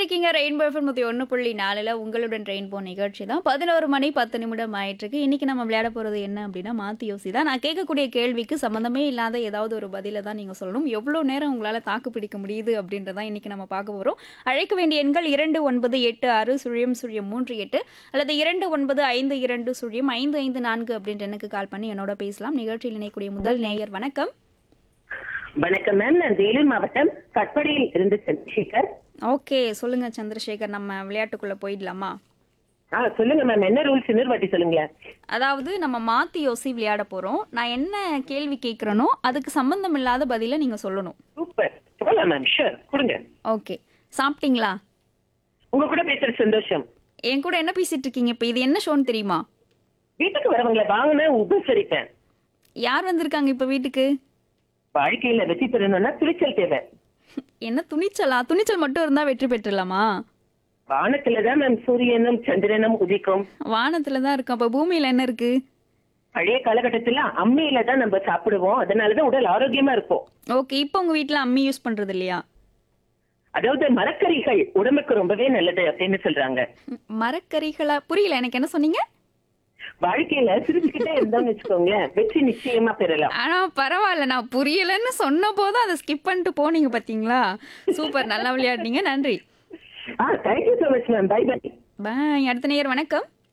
இருக்கீங்க rainbow FM நூற்றி ஒன்று புள்ளி நாலில் உங்களுடன் ரெயின்போ நிகழ்ச்சி தான் பதினோரு மணி பத்து நிமிடம் ஆயிட்டிருக்கு இன்னைக்கு நம்ம விளையாட போகிறது என்ன அப்படின்னா மாற்றி யோசி தான் நான் கேட்கக்கூடிய கேள்விக்கு சம்மந்தமே இல்லாத ஏதாவது ஒரு பதிலை தான் நீங்கள் சொல்லணும் எவ்வளோ நேரம் உங்களால் தாக்கு பிடிக்க முடியுது அப்படின்றதான் இன்னைக்கு நம்ம பார்க்க போகிறோம் அழைக்க வேண்டிய எண்கள் இரண்டு ஒன்பது எட்டு ஆறு சுழியம் சுழியம் மூன்று எட்டு அல்லது இரண்டு ஒன்பது ஐந்து இரண்டு சுழியம் ஐந்து ஐந்து நான்கு அப்படின்ற எனக்கு கால் பண்ணி என்னோட பேசலாம் நிகழ்ச்சியில் இணையக்கூடிய முதல் நேயர் வணக்கம் வணக்கம் மேம் நான் வேலூர் மாவட்டம் கட்படியில் இருந்து சந்திரசேகர் ஓகே சொல்லுங்க சந்திரசேகர் நம்ம விளையாட்டுக்குள்ள போயிடலாமா ஆ சொல்லுங்க மேம் என்ன ரூல்ஸ் இன்னொரு வாட்டி சொல்லுங்களேன் அதாவது நம்ம மாத்தி யோசி விளையாட போறோம் நான் என்ன கேள்வி கேட்குறேனோ அதுக்கு சம்பந்தம் இல்லாத பதிலை நீங்க சொல்லணும் சூப்பர் போலாம் மேம் ஷூர் கொடுங்க ஓகே சாப்பிட்டீங்களா உங்க கூட பேசுற சந்தோஷம் என் கூட என்ன பேசிட்டு இருக்கீங்க இப்போ இது என்ன ஷோன்னு தெரியுமா வீட்டுக்கு வரவங்களை வாங்கின உபசரிப்பேன் யார் வந்திருக்காங்க இப்போ வீட்டுக்கு வாழ்க்கையில வெற்றி பெறணும்னா துணிச்சல் தேவை என்ன துணிச்சலா துணிச்சல் மட்டும் இருந்தா வெற்றி பெற்றுலாமா வானத்துலதான் மேம் சூரியனும் சந்திரனும் உதிக்கும் வானத்துல தான் இருக்கும் அப்போ பூமியில என்ன இருக்கு பழைய காலகட்டத்துல அம்மியில தான் நம்ம சாப்பிடுவோம் அதனாலதான் உடல் ஆரோக்கியமா இருப்போம் ஓகே இப்போ உங்க வீட்ல அம்மி யூஸ் பண்றது இல்லையா அதாவது மரக்கறிகள் உடம்புக்கு ரொம்பவே நல்லது அப்படின்னு சொல்றாங்க மரக்கறிகளா புரியல எனக்கு என்ன சொன்னீங்க வாழ்க்கையில சிரிச்சுக்கிட்டே இருந்தோம்னு வச்சுக்கோங்களேன் வெற்றி நிச்சயமா பெறலாம் ஆனா பரவாயில்ல நான் புரியலன்னு சொன்ன போது அதை ஸ்கிப் பண்ணிட்டு போனீங்க பாத்தீங்களா சூப்பர் நல்லா விளையாடுனீங்க நன்றி ஆ thank you so much ma'am bye bye bye அடுத்த நேயர் வணக்கம்